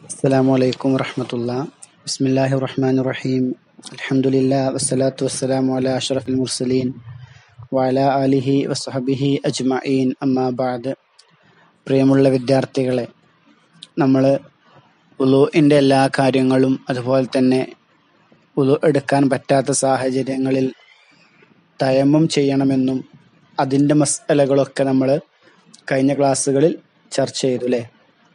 السلام عليكم ورحمة الله بسم الله الرحمن الرحيم الحمد لله والصلاة والسلام على أشرف المرسلين وعلى آله وصحبه أجمعين أما بعد പ്രിയമുള്ള വിദ്യാർത്ഥികളെ നമ്മൾ ഉലുവിൻ്റെ എല്ലാ കാര്യങ്ങളും അതുപോലെ തന്നെ ഉലു എടുക്കാൻ പറ്റാത്ത സാഹചര്യങ്ങളിൽ തയമ്മം ചെയ്യണമെന്നും അതിൻ്റെ മസലകളൊക്കെ നമ്മൾ കഴിഞ്ഞ ക്ലാസ്സുകളിൽ ചർച്ച ചെയ്തു അല്ലേ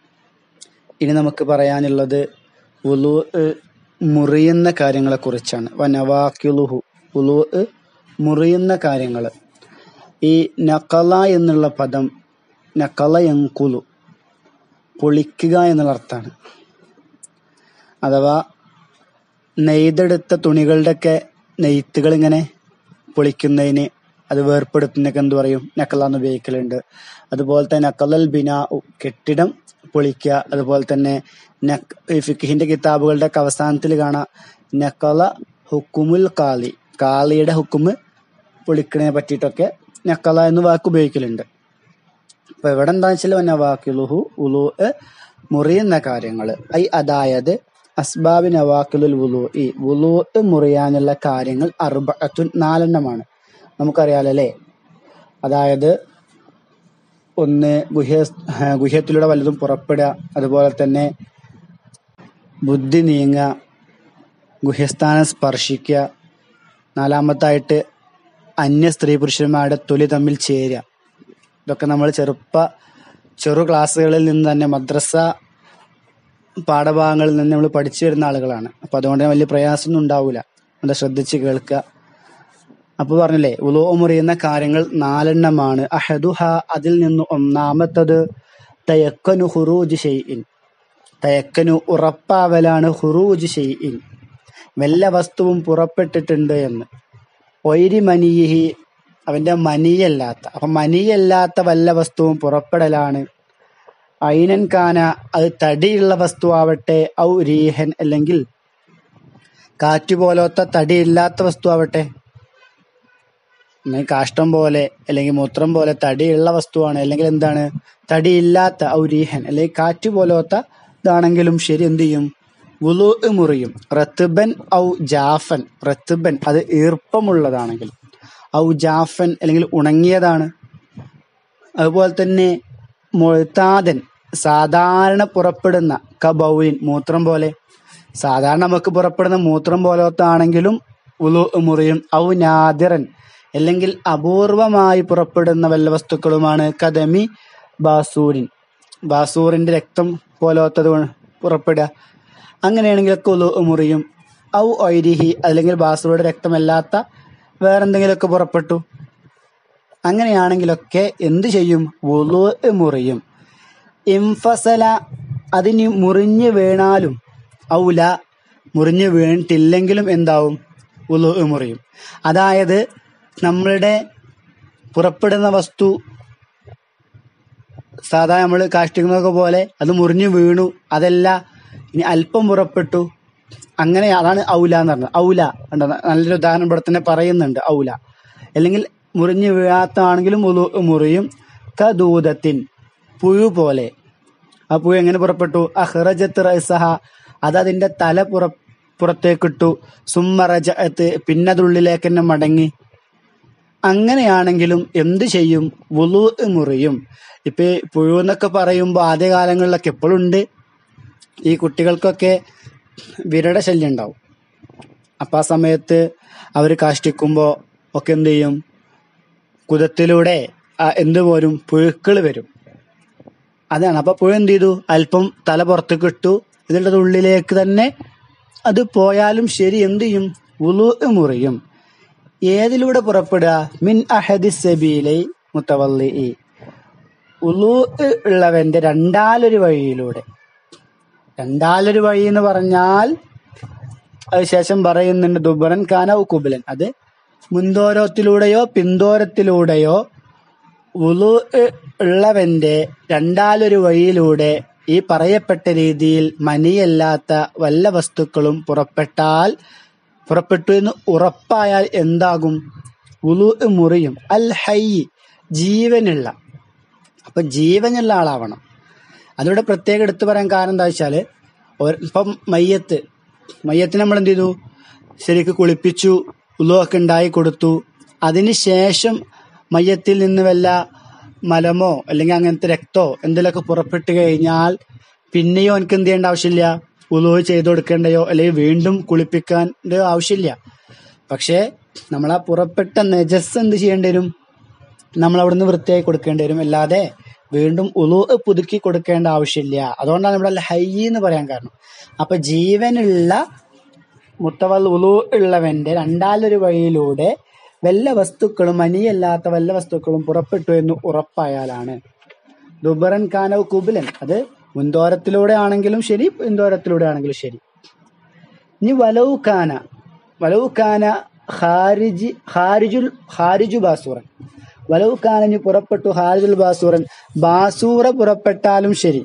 ഇനി നമുക്ക് പറയാനുള്ളത് ഉലു മുറിയുന്ന കാര്യങ്ങളെ കുറിച്ചാണ് വനവാക്യുലുഹു ഉലു മുറിയുന്ന കാര്യങ്ങൾ ഈ നക്കല എന്നുള്ള പദം നക്കല എങ്കുലു പൊളിക്കുക എന്നുള്ള അർത്ഥമാണ് അഥവാ നെയ്തെടുത്ത തുണികളുടെയൊക്കെ നെയ്ത്തുകൾ ഇങ്ങനെ പൊളിക്കുന്നതിന് അത് വേർപ്പെടുത്തുന്നൊക്കെ എന്ത് പറയും നക്കല എന്ന് ഉപയോഗിക്കലുണ്ട് അതുപോലെ തന്നെ നക്കലൽ ബിനാ കെട്ടിടം പൊളിക്കുക അതുപോലെ തന്നെ നക് ഈ ഫിഖിന്റെ കിതാബുകളുടെ ഒക്കെ അവസാനത്തിൽ കാണാം നക്കല ഹുക്കുമുൽ കാളി കാളിയുടെ ഹുക്കുമ് പൊളിക്കണതിനെ പറ്റിയിട്ടൊക്കെ നക്കല എന്ന് വാക്ക് ഉപയോഗിക്കലുണ്ട് അപ്പൊ ഇവിടെ എന്താ വെച്ചാൽ വാക്കുലുഹു ഉലു മുറിയുന്ന കാര്യങ്ങൾ ഐ അതായത് അസ്ബാബി നവാക്കുലുൽ വുലു ഈ വുലു മുറിയാനുള്ള കാര്യങ്ങൾ അർബഅത്തുൻ നാലെണ്ണമാണ് നമുക്കറിയാലോ അല്ലേ അതായത് ഒന്ന് ഗുഹ്യ ഗുഹ്യത്തിലൂടെ വല്ലതും പുറപ്പെടുക അതുപോലെ തന്നെ ബുദ്ധി നീങ്ങുക ഗുഹ്യസ്ഥാനം സ്പർശിക്കുക നാലാമത്തായിട്ട് അന്യ സ്ത്രീ പുരുഷന്മാരുടെ തൊലി തമ്മിൽ ചേരുക ഇതൊക്കെ നമ്മൾ ചെറുപ്പ ചെറു ക്ലാസ്സുകളിൽ നിന്ന് തന്നെ മദ്രസ പാഠഭാഗങ്ങളിൽ നിന്ന് നമ്മൾ പഠിച്ചു വരുന്ന ആളുകളാണ് അപ്പൊ അതുകൊണ്ട് തന്നെ വലിയ പ്രയാസമൊന്നും ഉണ്ടാവില്ല അത് ശ്രദ്ധിച്ച് കേൾക്കുക അപ്പൊ പറഞ്ഞില്ലേ ഉലോ മുറിയുന്ന കാര്യങ്ങൾ നാലെണ്ണമാണ് അഹദുഹ അതിൽ നിന്ന് ഒന്നാമത്തത് തയക്കനു ഹുറൂജ് ഷെയ്ഇൻ തയക്കനു ഉറപ്പാവലാണ് ഹുറൂജ് ഷെയ്ഇൻ വല്ല വസ്തുവും പുറപ്പെട്ടിട്ടുണ്ട് എന്ന് ഒയിരി മനിയിഹി അവന്റെ മനിയല്ലാത്ത അപ്പൊ മനിയല്ലാത്ത വല്ല വസ്തുവും പുറപ്പെടലാണ് ഐനൻ കാന അത് തടിയുള്ള വസ്തു ആവട്ടെ ഔ രീഹൻ അല്ലെങ്കിൽ കാറ്റ് പോലത്തെ തടിയില്ലാത്ത വസ്തു ആവട്ടെ കാഷ്ടം പോലെ അല്ലെങ്കിൽ മൂത്രം പോലെ തടിയുള്ള വസ്തുവാണ് അല്ലെങ്കിൽ എന്താണ് തടിയില്ലാത്ത ഔരീഹൻ അല്ലെങ്കിൽ കാറ്റ് പോലത്തെ ഇതാണെങ്കിലും ശരി എന്ത് ചെയ്യും വുലു മുറിയും റത്തുബൻ ഔ ജാഫൻ റത്തുബൻ അത് ഈർപ്പമുള്ളതാണെങ്കിൽ ഔ ജാഫൻ അല്ലെങ്കിൽ ഉണങ്ങിയതാണ് അതുപോലെ തന്നെ മൊഴുത്താതൻ സാധാരണ പുറപ്പെടുന്ന കബൗലിൻ മൂത്രം പോലെ സാധാരണ നമുക്ക് പുറപ്പെടുന്ന മൂത്രം പോലത്തെ ആണെങ്കിലും ഉലു മുറിയും ഔ നാദിറൻ അല്ലെങ്കിൽ അപൂർവമായി പുറപ്പെടുന്ന വല്ല വസ്തുക്കളുമാണ് കദമി ബാസൂരിൻ ബാസൂറിന്റെ രക്തം പോലത്തത് പുറപ്പെടുക അങ്ങനെയാണെങ്കിലൊക്കെ ഉലു മുറിയും ഔ ഐരിഹി അല്ലെങ്കിൽ ബാസൂറുടെ രക്തമല്ലാത്ത വേറെന്തെങ്കിലുമൊക്കെ പുറപ്പെട്ടു അങ്ങനെയാണെങ്കിലൊക്കെ എന്ത് ചെയ്യും ഉലു മുറിയും ഇംഫസല അതിന് മുറിഞ്ഞു വീണാലും ഔല മുറിഞ്ഞു വീണിട്ടില്ലെങ്കിലും എന്താവും ഉലു മുറിയും അതായത് നമ്മളുടെ പുറപ്പെടുന്ന വസ്തു സാധാരണ നമ്മൾ കാഷ്ടിക്കുന്നതൊക്കെ പോലെ അത് മുറിഞ്ഞു വീണു അതല്ല ഇനി അല്പം പുറപ്പെട്ടു അങ്ങനെ അതാണ് ഔല എന്ന് പറഞ്ഞത് ഔല കണ്ടോ നല്ലൊരു ഉദാഹരണം ഇവിടെ തന്നെ പറയുന്നുണ്ട് ഔല അല്ലെങ്കിൽ മുറിഞ്ഞു വീഴാത്താണെങ്കിലും മുറിയും കദൂതത്തിൻ പുഴു പോലെ ആ പുഴു എങ്ങനെ പുറപ്പെട്ടു അഹ്റജത്ത് റൈസഹ അത് അതിന്റെ തല പുറ പുറത്തേക്കിട്ടു സുമ്മറജത്ത് പിന്നെ അതുള്ളിലേക്ക് തന്നെ മടങ്ങി അങ്ങനെയാണെങ്കിലും എന്ത് ചെയ്യും വുളു മുറിയും ഇപ്പൊ പുഴു എന്നൊക്കെ പറയുമ്പോൾ ആദ്യകാലങ്ങളിലൊക്കെ എപ്പോഴുണ്ട് ഈ കുട്ടികൾക്കൊക്കെ വിരട ശല്യം ഉണ്ടാവും അപ്പൊ ആ സമയത്ത് അവർ കാഷ്ടിക്കുമ്പോൾ ഒക്കെ എന്ത് ചെയ്യും കുതത്തിലൂടെ എന്ത് പോരും പുഴുക്കൾ വരും അതാണ് അപ്പൊ പുഴ എന്ത് ചെയ്തു അല്പം തല പുറത്തേക്ക് ഇട്ടു ഇതിൻ്റെ ഉള്ളിലേക്ക് തന്നെ അത് പോയാലും ശരി എന്ത് ചെയ്യും ഉളു മുറിയും ഏതിലൂടെ പുറപ്പെടുക മിൻ അഹദി സബീലൈ മുത്തവല്ലി ഉലു ഉള്ളവന്റെ രണ്ടാലൊരു വഴിയിലൂടെ രണ്ടാലൊരു വഴി എന്ന് പറഞ്ഞാൽ അതിനുശേഷം പറയുന്നുണ്ട് ദുബറൻ ഖാന കുബലൻ അത് മുൻതോരത്തിലൂടെയോ പിന്തോരത്തിലൂടെയോ ഉലു ഉള്ളവന്റെ രണ്ടാലൊരു വഴിയിലൂടെ ഈ പറയപ്പെട്ട രീതിയിൽ മനിയല്ലാത്ത വല്ല വസ്തുക്കളും പുറപ്പെട്ടാൽ പുറപ്പെട്ടു എന്ന് ഉറപ്പായാൽ എന്താകും ഉലു മുറിയും അൽ ഹൈ ജീവനുള്ള അപ്പൊ ജീവനുള്ള ആളാവണം അതിവിടെ പ്രത്യേകം എടുത്തു പറയാൻ കാരണം എന്താ വെച്ചാല് ഒരു- ഇപ്പം മയ്യത്ത് മയ്യത്തിന് നമ്മൾ എന്ത് ചെയ്തു ശരിക്ക് കുളിപ്പിച്ചു ഉളുവൊക്കെ ഉണ്ടായി കൊടുത്തു അതിന് ശേഷം മയ്യത്തിൽ നിന്ന് വല്ല മലമോ അല്ലെങ്കിൽ അങ്ങനത്തെ രക്തോ എന്തെങ്കിലുമൊക്കെ പുറപ്പെട്ട് കഴിഞ്ഞാൽ പിന്നെയോ എനിക്ക് എന്ത് ചെയ്യേണ്ട ആവശ്യമില്ല ഉളുവ് ചെയ്തു കൊടുക്കേണ്ടയോ അല്ലെങ്കിൽ വീണ്ടും കുളിപ്പിക്കാൻ ആവശ്യമില്ല പക്ഷേ നമ്മൾ ആ പുറപ്പെട്ട നെജസ് എന്ത് ചെയ്യേണ്ടി വരും നമ്മൾ അവിടുന്ന് വൃത്തിയായി കൊടുക്കേണ്ടി വരും അല്ലാതെ വീണ്ടും ഉളു പുതുക്കി കൊടുക്കേണ്ട ആവശ്യമില്ല അതുകൊണ്ടാണ് ഇവിടെ ഹൈ എന്ന് പറയാൻ കാരണം അപ്പൊ ജീവനുള്ള മുത്തവൽ ഉളു ഉള്ളവന്റെ രണ്ടാലൊരു വഴിയിലൂടെ വല്ല വസ്തുക്കളും മനിയല്ലാത്ത വല്ല വസ്തുക്കളും പുറപ്പെട്ടു എന്ന് ഉറപ്പായാലാണ് ദുബറൻ കാനവ് കുബിലൻ അത് മുൻതോരത്തിലൂടെ ആണെങ്കിലും ശരി പിൻതോരത്തിലൂടെ ആണെങ്കിലും ശരി ഇനി വലവ് കാന വലവ് കാന ഹാരിജി ഹാരിജുൽ ഹാരിജു ബാസൂറൻ വലവ് കാന ഇനി പുറപ്പെട്ടു ഹാരിജുൽ ബാസൂറൻ ബാസൂറ പുറപ്പെട്ടാലും ശരി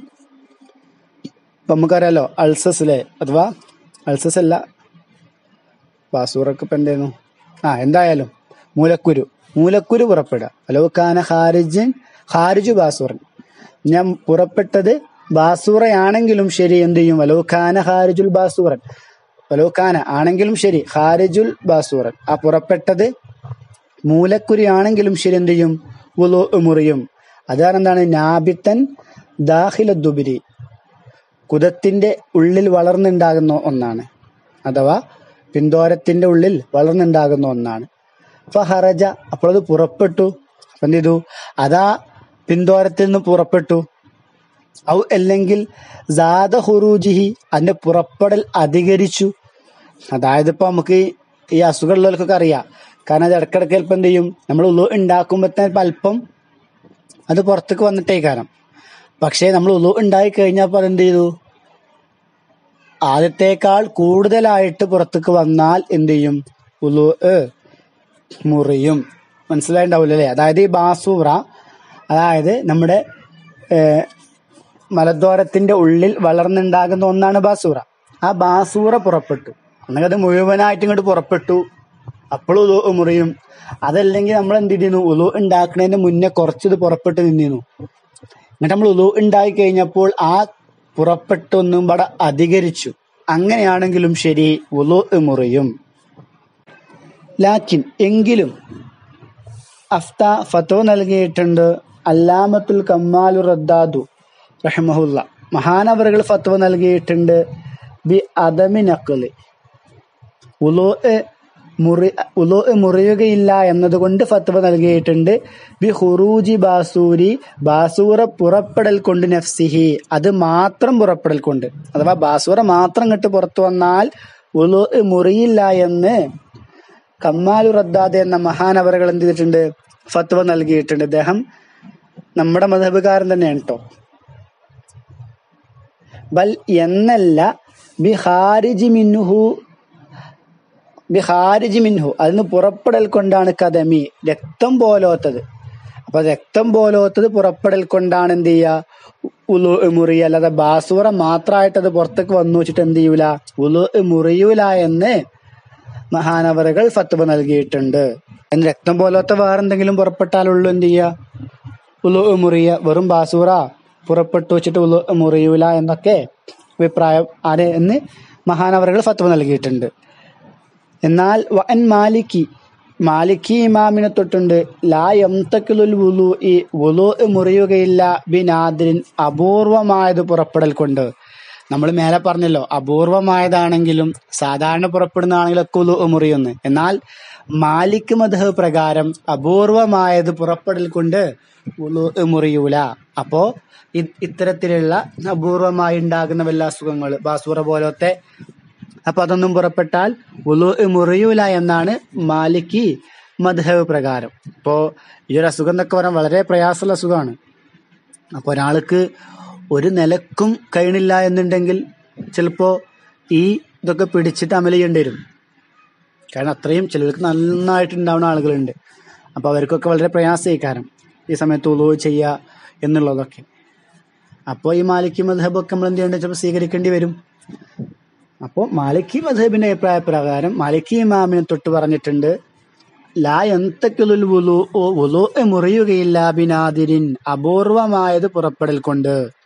ഇപ്പൊ നമുക്കറിയാലോ അൾസസിലെ അഥവാ അൾസസ് അല്ല ബാസൂറൊക്കെ ഇപ്പൊ എന്തായിരുന്നു ആ എന്തായാലും മൂലക്കുരു മൂലക്കുരു പുറപ്പെടുക വലവ് കാന ഹാരിജൻ ഹാരിജു ബാസൂറൻ ഞാൻ പുറപ്പെട്ടത് ബാസൂറയാണെങ്കിലും ശരി എന്ത് ചെയ്യും വലവ് കാന ഹാരിജുൽ ബാസൂറൻ വലോക്കാന ആണെങ്കിലും ശരി ഹാരിജുൽ ബാസൂറൻ ആ പുറപ്പെട്ടത് മൂലക്കുരി ആണെങ്കിലും ശരി എന്ത് ചെയ്യും ഉലു മുറിയും അതാണ് എന്താണ് നാബിത്തൻ ദാഹില ദുബിരി കുതത്തിന്റെ ഉള്ളിൽ വളർന്നുണ്ടാകുന്ന ഒന്നാണ് അഥവാ പിന്തോരത്തിന്റെ ഉള്ളിൽ വളർന്നുണ്ടാകുന്ന ഒന്നാണ് അപ്പൊ ഹറജ അപ്പോൾ അത് പുറപ്പെട്ടു അപ്പൊ എന്ത് ചെയ്തു അതാ പിന്തോരത്തിൽ നിന്ന് പുറപ്പെട്ടു ഔ അല്ലെങ്കിൽ സാദ ഹുറൂജിഹി അതിന്റെ പുറപ്പെടൽ അധികരിച്ചു അതായത് ഇപ്പൊ നമുക്ക് ഈ- ഈ അസുഖമുള്ളവർക്കൊക്കെ അറിയാം കാരണം അത് ഇടക്കിടക്ക് ചിലപ്പോൾ എന്ത് ചെയ്യും നമ്മൾ ഉളു ഉണ്ടാക്കുമ്പോഴത്തേന് അല്പം അത് പുറത്തേക്ക് വന്നിട്ടേ കാരണം പക്ഷേ നമ്മൾ ഉളു ഉണ്ടായി കഴിഞ്ഞപ്പോൾ അതെന്ത് ചെയ്തു ആദ്യത്തേക്കാൾ കൂടുതലായിട്ട് പുറത്തേക്ക് വന്നാൽ എന്ത് ചെയ്യും ഉളു മുറിയും മനസ്സിലായിണ്ടാവില്ല അല്ലേ അതായത് ഈ ബാസൂറ അതായത് നമ്മുടെ ഏഹ്, മലദ്വാരത്തിന്റെ ഉള്ളിൽ വളർന്നുണ്ടാകുന്ന ഒന്നാണ് ബാസൂറ ആ ബാസൂറ പുറപ്പെട്ടു അങ്ങനെ അത് മുഴുവനായിട്ട് ഇങ്ങോട്ട് പുറപ്പെട്ടു അപ്പോൾ ഉലു മുറിയും അതല്ലെങ്കിൽ നമ്മൾ എന്ത് ചെയ്യുന്നു ഉലു ഉണ്ടാക്കുന്നതിന് മുന്നേ കുറച്ചത് പുറപ്പെട്ട് നിന്നിരുന്നു എന്നിട്ട് നമ്മൾ ഉലു ഉണ്ടായി കഴിഞ്ഞപ്പോൾ ആ പുറപ്പെട്ടൊന്നും ഇവിടെ അധികരിച്ചു അങ്ങനെയാണെങ്കിലും ശരി ഉലു മുറിയും ലാക്കിൻ എങ്കിലും അഫ്ത ഫത്തോ നൽകിയിട്ടുണ്ട് അല്ലാമത്തുൽ കമ്മാലു റദ്ദാദു റഹ്മഹുല്ല മഹാനവറുകൾ ഫത്വ നൽകിയിട്ടുണ്ട് ബി അദമി നക്കല് ഉലോ മുറി ഉലോ മുറിയുകയില്ല എന്നതുകൊണ്ട് ഫത്വ നൽകിയിട്ടുണ്ട് ബി ഹുറൂജി ബാസൂരി ബാസൂറ പുറപ്പെടൽ കൊണ്ട് നഫ്സിഹി അത് മാത്രം പുറപ്പെടൽ കൊണ്ട് അഥവാ ബാസൂറ മാത്രം ഇങ്ങോട്ട് പുറത്തു വന്നാൽ ഉലോ മുറിയില്ല എന്ന് കമ്മാലു റദ്ദാദ് എന്ന മഹാനവറുകൾ എന്ത് ചെയ്തിട്ടുണ്ട് ഫത്വ നൽകിയിട്ടുണ്ട് അദ്ദേഹം നമ്മുടെ മതബുകാരൻ തന്നെയാണ് കേട്ടോ ബൽ എന്നല്ല ബിഹാരിജി മിന്നുഹു ബിഹാരിജി മിൻഹു അതിന് പുറപ്പെടൽ കൊണ്ടാണ് കദമി രക്തം പോലോത്തത് അപ്പൊ രക്തം പോലോത്തത് പുറപ്പെടൽ കൊണ്ടാണ് എന്ത് ചെയ്യുക ഉലു മുറി അല്ലാതെ ബാസൂറ മാത്രമായിട്ട് അത് പുറത്തേക്ക് വന്നു വെച്ചിട്ട് എന്ത് ചെയ്യൂല ഉലു മുറിയൂല എന്ന് മഹാനവറുകൾ ഫത്വ നൽകിയിട്ടുണ്ട് അതിന് രക്തം പോലത്തെ വേറെന്തെങ്കിലും പുറപ്പെട്ടാലുള്ളൂ എന്ത് ചെയ്യുക ഉലു മുറിയ വെറും ബാസൂറ പുറപ്പെട്ടു വെച്ചിട്ട് ഉലു മുറിയൂല എന്നൊക്കെ അഭിപ്രായം ആര് എന്ന് മഹാനവറുകൾ ഫത്വ നൽകിയിട്ടുണ്ട് എന്നാൽ വൻ മാലിക്കി മാലിക്കി ഇമാമിനെ തൊട്ടുണ്ട് ലാ എംതക്കിലുൽ വുലു ഈ വുലു മുറിയുകയില്ല ബിനാദിരിൻ അപൂർവമായത് പുറപ്പെടൽ കൊണ്ട് നമ്മൾ മേലെ പറഞ്ഞല്ലോ അപൂർവമായതാണെങ്കിലും സാധാരണ പുറപ്പെടുന്നതാണെങ്കിലൊക്കെ ഉലു മുറിയുന്നു എന്നാൽ മാലിക് മധു പ്രകാരം അപൂർവമായത് പുറപ്പെടൽ കൊണ്ട് ഉലു മുറിയൂല അപ്പോ ഇ- ഇത്തരത്തിലുള്ള അപൂർവമായി ഉണ്ടാകുന്ന വല്ല അസുഖങ്ങൾ ബാസൂറ പോലത്തെ അപ്പൊ അതൊന്നും പുറപ്പെട്ടാൽ ഉലു മുറിയൂല എന്നാണ് മാലിക്കി മധുഹബ് പ്രകാരം ഇപ്പോ ഈ ഒരു അസുഖം എന്നൊക്കെ പറയാൻ വളരെ പ്രയാസമുള്ള അസുഖമാണ് അപ്പൊ ഒരാൾക്ക് ഒരു നിലക്കും കഴിയണില്ല എന്നുണ്ടെങ്കിൽ ചിലപ്പോ ഈ ഇതൊക്കെ പിടിച്ചിട്ട് അമല ചെയ്യേണ്ടി വരും കാരണം അത്രയും ചിലർക്ക് നന്നായിട്ട് ഉണ്ടാവുന്ന ആളുകളുണ്ട് അപ്പൊ അവർക്കൊക്കെ വളരെ പ്രയാസീകാരം ഈ സമയത്ത് ഉളു ചെയ്യുക എന്നുള്ളതൊക്കെ അപ്പോൾ ഈ മാലിക്കി മധബൊക്കെ നമ്മൾ എന്ത് ചെയ്യേണ്ടത് ചിലപ്പോൾ സ്വീകരിക്കേണ്ടി വരും അപ്പോൾ മാലിക്കി മധബിന്റെ അഭിപ്രായ പ്രകാരം മാലിക്കി ഇമാമിനെ തൊട്ട് പറഞ്ഞിട്ടുണ്ട് ലാ എന്തൊക്കെയുള്ളൊരു വുലു വുലു മുറിയുകയില്ല ബിനാദിരിൻ അപൂർവമായത് പുറപ്പെടൽ കൊണ്ട്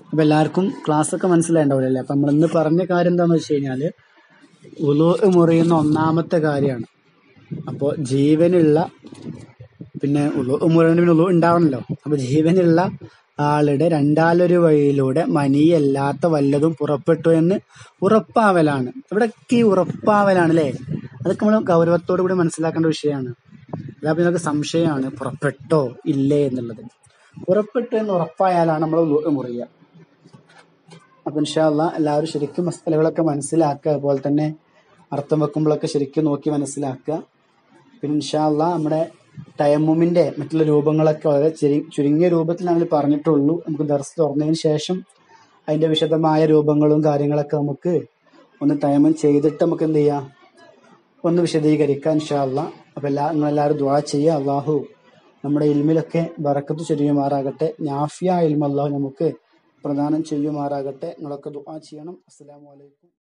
അപ്പൊ എല്ലാവർക്കും ക്ലാസ് ഒക്കെ മനസ്സിലായിട്ടുണ്ടാവില്ലേ അപ്പൊ നമ്മൾ ഇന്ന് പറഞ്ഞ കാര്യം എന്താന്ന് വെച്ച് കഴിഞ്ഞാല് ഉലു മുറിയുന്ന ഒന്നാമത്തെ കാര്യമാണ് അപ്പോൾ ജീവനുള്ള പിന്നെ ഉളു മുറിയുന്ന പിന്നെ ഉളു ഉണ്ടാവണല്ലോ അപ്പൊ ജീവനുള്ള ആളുടെ രണ്ടാലൊരു വഴിയിലൂടെ മനിയല്ലാത്ത വല്ലതും പുറപ്പെട്ടു എന്ന് ഉറപ്പാവലാണ് ഇവിടൊക്കെ ഈ ഉറപ്പാവലാണ് അല്ലേ അതൊക്കെ നമ്മൾ ഗൗരവത്തോടു കൂടി മനസ്സിലാക്കേണ്ട വിഷയമാണ് അതാ പിന്നെ നമുക്ക് സംശയമാണ് പുറപ്പെട്ടോ ഇല്ലേ എന്നുള്ളത് പുറപ്പെട്ടു എന്ന് ഉറപ്പായാലാണ് നമ്മൾ ഉളു മുറിയുക അപ്പൊ ഇൻഷാല്ല എല്ലാവരും ശരിക്കും മസ്തലകളൊക്കെ മനസ്സിലാക്കുക അതുപോലെ തന്നെ അർത്ഥം വെക്കുമ്പോഴൊക്കെ ശരിക്കും നോക്കി മനസ്സിലാക്കുക പിന്നെ ഇൻഷാല്ല നമ്മുടെ തയമ്മുമിന്റെ മറ്റുള്ള രൂപങ്ങളൊക്കെ വളരെ ചെറി- ചുരുങ്ങിയ രൂപത്തിൽ ഞങ്ങൾ പറഞ്ഞിട്ടുള്ളൂ നമുക്ക് ദർസ് തുറന്നതിന് ശേഷം അതിന്റെ വിശദമായ രൂപങ്ങളും കാര്യങ്ങളൊക്കെ നമുക്ക് ഒന്ന് തയമ്മം ചെയ്തിട്ട് നമുക്ക് എന്ത് ചെയ്യാം ഒന്ന് വിശദീകരിക്കാം ഇൻഷാല്ല അപ്പൊ എല്ലാ നിങ്ങളെല്ലാവരും ദുആ ചെയ്യുക അള്ളാഹു നമ്മുടെ ഇൽമിലൊക്കെ ബറക്കത്ത് ചൊരിയുമാറാകട്ടെ നാഫിയ ഇൽമ അള്ളാഹു നമുക്ക് പ്രദാനം ചെയ്യുമാറാകട്ടെ നിങ്ങളൊക്കെ ദുആ ചെയ്യണം അസ്സലാമു അലൈക്കും